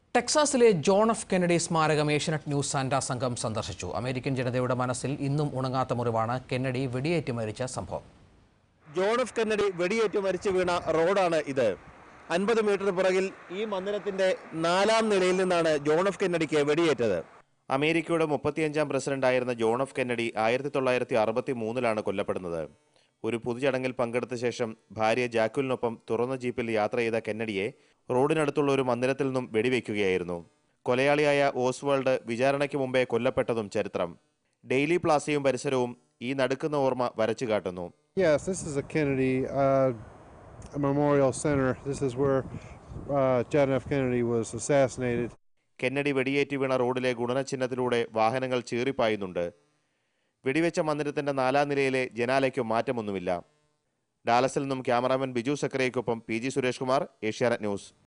ടെക്സാസിലെ John F Kennedy സ്മാരകം Asianet news Santa സംഘം സന്ദർശിച്ചു അമേരിക്കൻ ജനതയുടെ മനസ്സിൽ ഇന്നും ഉണങ്ങാത്ത മുറിവാണ് കെന്നഡി വെടിയേറ്റ് മരിച്ച സംഭവം ജോൺ എഫ് കെന്നഡി വെടിയേറ്റ് മരിച്ചു വീണ റോഡാണ് ഇത് അൻപത് മീറ്റർ പുറകിൽ ഈ മന്ദിരത്തിന്റെ നാലാം നിലയിൽ നിന്നാണ് ജോൺ എഫ് കെന്നഡിക്ക് വെടിയേറ്റത് അമേരിക്കയുടെ മുപ്പത്തിയഞ്ചാം പ്രസിഡന്റായിരുന്ന ജോൺ എഫ് കെന്നഡി ആയിരത്തി തൊള്ളായിരത്തി അറുപത്തി മൂന്നിലാണ് കൊല്ലപ്പെടുന്നത് ഒരു പൊതുചടങ്ങിൽ പങ്കെടുത്ത ശേഷം ഭാര്യ ജാക്കുലിനൊപ്പം തുറന്ന ജീപ്പിൽ യാത്ര ചെയ്ത കെന്നഡിയെ റോഡിനടുത്തുള്ള ഒരു മന്ദിരത്തിൽ നിന്നും വെടിവെക്കുകയായിരുന്നു കൊലയാളിയായ ഓസ്വാൾഡ് വിചാരണയ്ക്ക് മുമ്പേ കൊല്ലപ്പെട്ടതും ചരിത്രം ഡെയിലി പ്ലാസയും പരിസരവും ഈ നടുക്കുന്ന ഓർമ്മ വരച്ചു കാട്ടുന്നു Yes, this is a Kennedy uh, Memorial Center. This is where uh, John F. Kennedy was assassinated. Kennedy വെടിയേറ്റ് വീണ റോഡിലെ ഗുണനചിഹ്നത്തിലൂടെ വാഹനങ്ങൾ ചീറിപ്പായുന്നുണ്ട് വെടിവെച്ച മന്ദിരത്തിന്റെ നാലാം നിലയിലെ ജനാലയ്ക്കും മാറ്റമൊന്നുമില്ല ഡാലസിൽ നിന്നും ക്യാമറാമാൻ ബിജു സക്കരയ്ക്കൊപ്പം P G Suresh Kumar Asianet news